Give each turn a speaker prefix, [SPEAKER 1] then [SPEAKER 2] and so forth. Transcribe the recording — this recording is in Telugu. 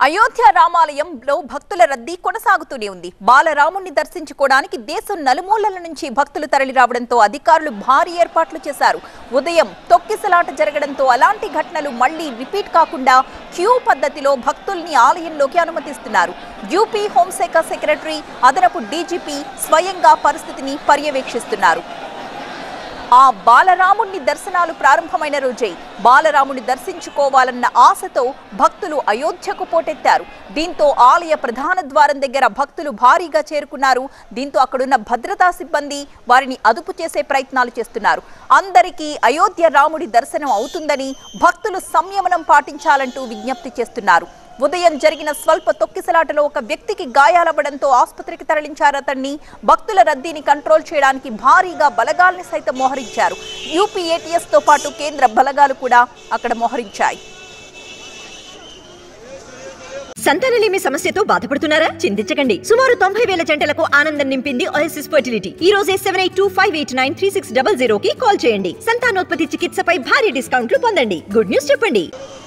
[SPEAKER 1] అయోధ్య రామాలయంలో భక్తుల రద్దీ కొనసాగుతూనే ఉంది బాలరాముణ్ణి దర్శించుకోవడానికి దేశం నలుమూలల నుంచి భక్తులు తరలి రావడంతో అధికారులు భారీ ఏర్పాట్లు చేశారు ఉదయం తొక్కిసలాట జరగడంతో అలాంటి ఘటనలు మళ్లీ రిపీట్ కాకుండా క్యూ పద్ధతిలో భక్తుల్ని ఆలయంలోకి అనుమతిస్తున్నారు యూపీ హోంశాఖ సెక్రటరీ అదనపు డీజీపీ స్వయంగా పరిస్థితిని పర్యవేక్షిస్తున్నారు ఆ బాలరాముణ్ణి దర్శనాలు ప్రారంభమైన రోజే బాలరాముని దర్శించుకోవాలన్న ఆశతో భక్తులు అయోధ్యకు పోటెత్తారు దీంతో ఆలయ ప్రధాన ద్వారం దగ్గర భక్తులు భారీగా చేరుకున్నారు దీంతో అక్కడున్న భద్రతా సిబ్బంది వారిని అదుపు చేసే ప్రయత్నాలు చేస్తున్నారు అందరికీ అయోధ్య రాముడి దర్శనం అవుతుందని భక్తులు సంయమనం పాటించాలంటూ విజ్ఞప్తి చేస్తున్నారు ఉదయం జరిగిన స్వల్ప తొక్కిసలాటలో ఒక వ్యక్తికి గాయాలవ్వడంతో ఆసుపత్రికి తరలించారు అతన్ని భక్తుల రద్దీని కంట్రోల్ చేయడానికి భారీగా బలగాల్ని సైతం మోహరించారు యూపీ ఏటీఎస్ తో పాటు కేంద్ర బలగాలు కూడా అక్కడ మోహరించాయి
[SPEAKER 2] సంతానలేమి సమస్యతో బాధపడుతున్నారా చింతించకండి సుమారు తొంభై వేల జంటలకు ఆనందం నింపింది ఓఎస్ఎస్ ఫర్టిలిటీ ఈ రోజే seven eight two five eight nine three six double zero కి కాల్ చేయండి సంతానోత్పత్తి చికిత్సపై భారీ డిస్కౌంట్లు పొందండి గుడ్ న్యూస్ చెప్పండి